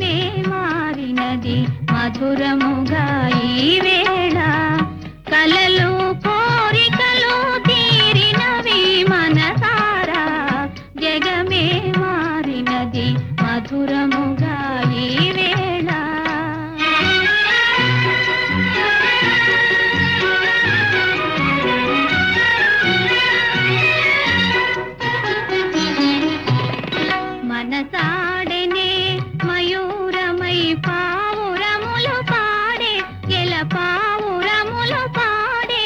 జగమే మారినది మధురముగా ఈ వేళ కలలు కోరికలు తీరినవి మనసారా జగమే మారినది మధురముగా ఈ వేళ మనసాడనే మయూరమై పావురములు పాడే ఎల పావురములు పాడే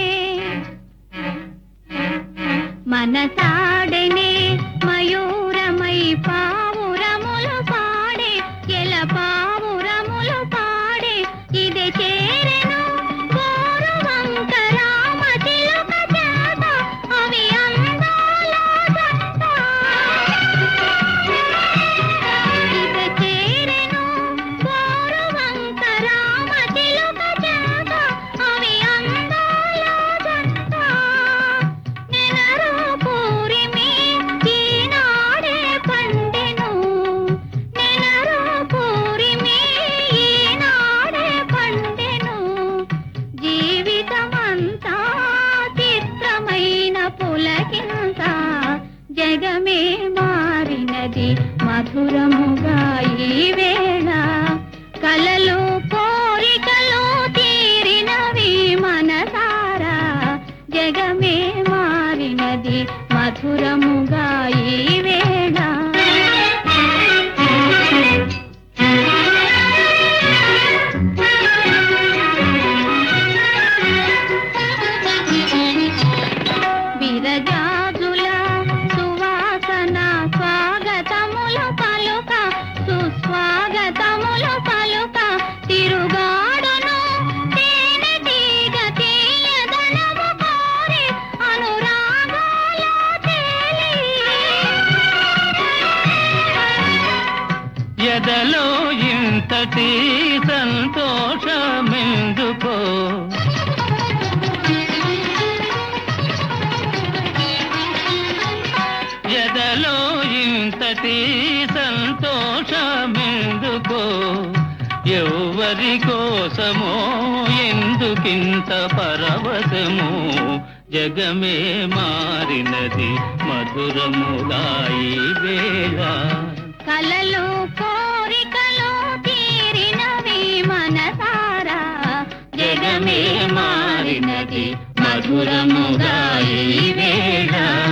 మనసాడనే మయూరమై పావురములు పాడే ఎల పావురములు పాడే ఇది చేరెను గోరువంక రామ చిలుక చేత అవి అందాల జంట. ఇక చేరెను గోరువంక రామ చిలుక చేత అవి అందాల జంట. నెనరు పూరిమి ఈనాడే పండెను నెనరు పూరిమి ఈనాడే పండెను జీవితమంతా చిత్రమైన పులకింత జగమే మారినది మధురముగా ఈ వేళ కలలు కోరికలు తీరినవి మనసారా జగమే మారినది మధురముగా ఈ వేళ విరజాజుల సువాసన స్వాగతములు పలుక సుస్వాగతములు పలుక తిరుగాడును తేనె తీగ తీయదనము కోరి అనురాగాల తేలి ఎదలో ఇంతటి సంతోషమెందుకో ఎదలో ఇంతటి సంతోషమెందుకో ఎవరి కోసమో ఎందుకింత పరవశము జగమే మారినది మధురముగా ఈ వేళ కలలు కోరికలు తీరినవి మనసారా జగమే మారినది మధురముగా ఈ వేళ